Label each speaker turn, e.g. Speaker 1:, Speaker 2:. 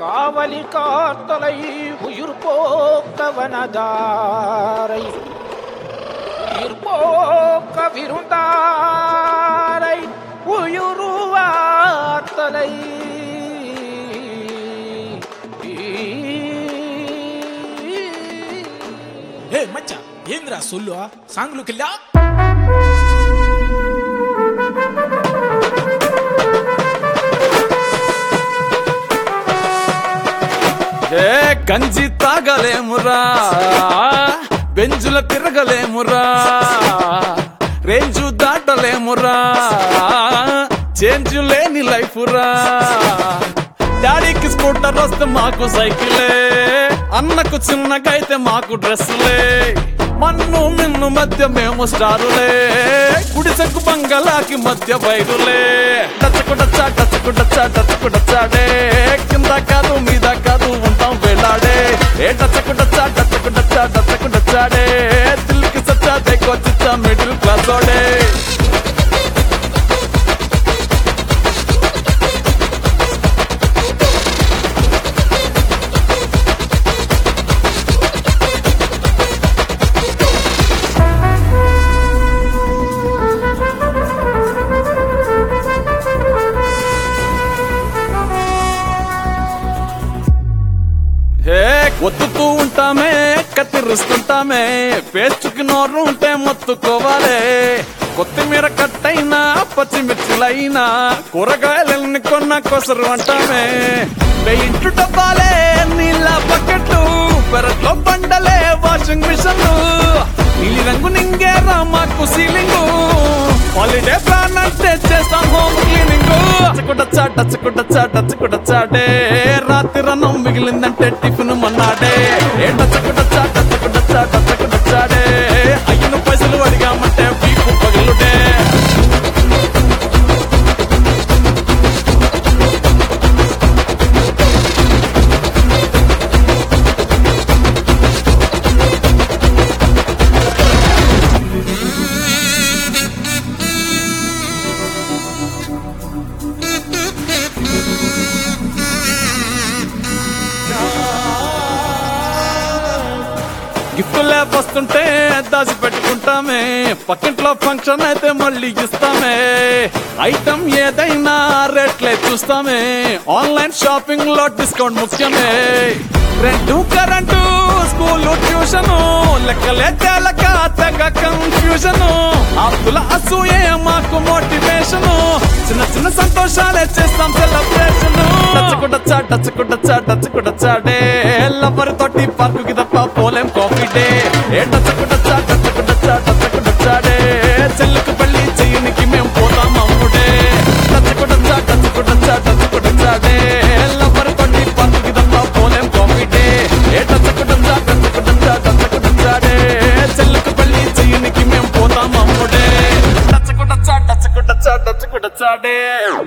Speaker 1: காவலி காத்தலை உயிர் போக்கவனதாரை உயிர் போக்க விருந்தாரை உயுருவாத்தலை
Speaker 2: ఏ మచ్చ ఏంద్రా సొల్లు సాంగ్లుకెళ్ళా
Speaker 3: ఏ గంజి తాగలేమురా బెంజుల తిరగలేమురా రేంజు దాటలేమురా చేంజ్ లేని లైఫ్ రా డాడీకి స్కూటర్ వస్తే మాకు సైకిలే అన్నకు చిన్నగైతే మాకు డ్రెస్సులే మన్ను మిన్ను మధ్య మేము స్టారులే కుడిసెక్కు బంగళాకి మధ్య బయలులే డచ్చకుడచ్చా డచ్చకుడచ్చా డచ్చకుడచ్చాడే కింద కాదు మీద కాదు ఉంటాం వేలాడే ఏ డచ్చకుడచ్చా డచ్చకుడచ్చా డచ్చకుడచ్చాడే దిల్కి సచ్చా దేకో చిచ్చా మిడిల్ క్లాస్ ఓడే హే ఒత్తుతూ ఉంటామే కత్తిరిస్తుంటామే పేస్టుకి నోరు ఉంటే మొత్తుకోవాలి కొత్తిమీర కట్టైనా పచ్చిమిర్చిలైనా కూరగాయలని కొన్న కొసరు అంటామే పెయింట్ డబ్బాలే నీళ్ళ బకెట్లు పెరట్లో బండలే వాషింగ్ మిషన్లు నీలి రంగు నింగేరా మాకు సీలింగు హాలిడే ప్లాన్ అంటే చేస్తాం హోమ్ క్లీనింగ్ డచ్చకుడచ్చా డచ్చకుడచ్చా డచ్చకుడచ్చాడే రాత్రి రన్నం మిగిలిందంటే టిఫిన్ మన్నాడే ఏ డచ్చకుడచ్చా డచ్చకుడచ్చా డచ్చకుడచ్చాడే అయ్యను పైసలు అడిగామంటే వీపు పగిలుడే గిఫ్టులే వస్తుంటే దాచి పెట్టుకుంటామే పక్కింట్లో ఫంక్షన్ అయితే మళ్ళీ ఇస్తామే ఐటమ్ ఏదైనా రేట్లే చూస్తామే ఆన్లైన్ షాపింగ్ లో డిస్కౌంట్ ముఖ్యమే రెంటు కరెంటు స్కూల్ ట్యూషన్ లెక్కలే తేలక తెగ కన్ఫ్యూజన్ అప్పుల అసూయే మాకు మోటివేషన్ చిన్న చిన్న సంతోషాలే చేస్తాం సెలబ్రేషన్ డచ్చకుడచ్చా డచ్చకుడచ్చా డచ్చకుడచ్చాడే లవర్ తోటి పార్కుకి తప్ప పోలేం కాఫీ డే ఏ డచ్చకుడచ్చా డచ్చకుడచ్చా డచ్చకుడచ్చాడే చెల్లుకు పెళ్లి చెయ్యనికి మేం పోతాం అమ్ముడే డచ్చకుడచ్చా డచ్చకుడచ్చా డచ్చకుడచ్చాడే లవర్ తోటి పార్కుకి తప్ప పోలేం కాఫీ డే ఏ డచ్చకుడచ్చా డచ్చకుడచ్చా డచ్చకుడచ్చాడే చెల్లుకు పెళ్లి చెయ్యనికి మేం పోతాం అమ్ముడే డచ్చకుడచ్చా డచ్చకుడచ్చా డచ్చకుడచ్చాడే